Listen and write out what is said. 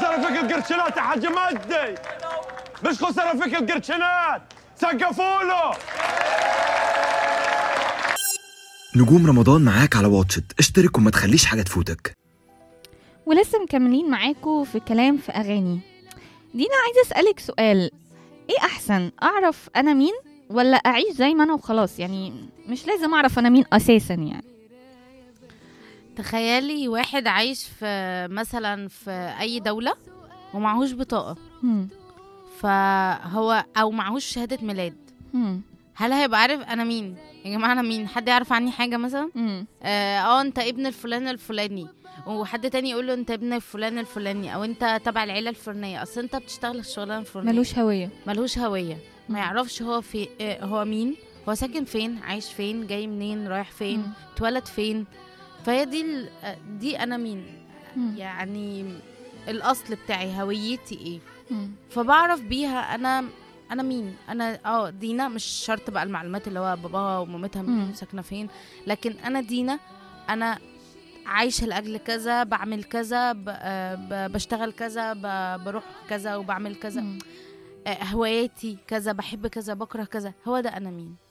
خسر فيك القرشنات يا حاج مجدي مش خسر فيك القرشنات سقفوا له نجوم رمضان معاك على واتشت اشترك وما تخليش حاجة تفوتك ولسه مكملين معاكم في كلام في اغاني دينا عايزه اسالك سؤال ايه احسن اعرف انا مين ولا اعيش زي ما انا وخلاص يعني مش لازم اعرف انا مين اساسا يعني تخيلي واحد عايش في مثلا في اي دولة ومعهوش بطاقة هم. فهو او معهوش شهادة ميلاد هم. هل هيبقى عارف انا مين يا جماعة انا مين حد يعرف عني حاجة مثلا هم. اه آه، انت ابن الفلان الفلاني وحد تاني يقول له انت ابن الفلان الفلاني او انت تبع العيله الفلانيه اصل انت بتشتغل الشغلانه الفلانيه ملوش هويه ملوش هويه مم. ما يعرفش هو في آه، هو مين هو ساكن فين عايش فين جاي منين رايح فين مم. اتولد فين فهي دي ال- آه، دي انا مين هم. يعني الاصل بتاعي هويتي ايه هم. فبعرف بيها انا انا مين انا اه دينا مش شرط بقى المعلومات اللي هو باباها ومامتها مم. مين ساكنه فين لكن انا دينا انا عايشه لاجل كذا بعمل كذا ب- آه، ب- بشتغل كذا ب- بروح كذا وبعمل كذا هم. آه، هواياتي كذا بحب كذا بكره كذا هو ده انا مين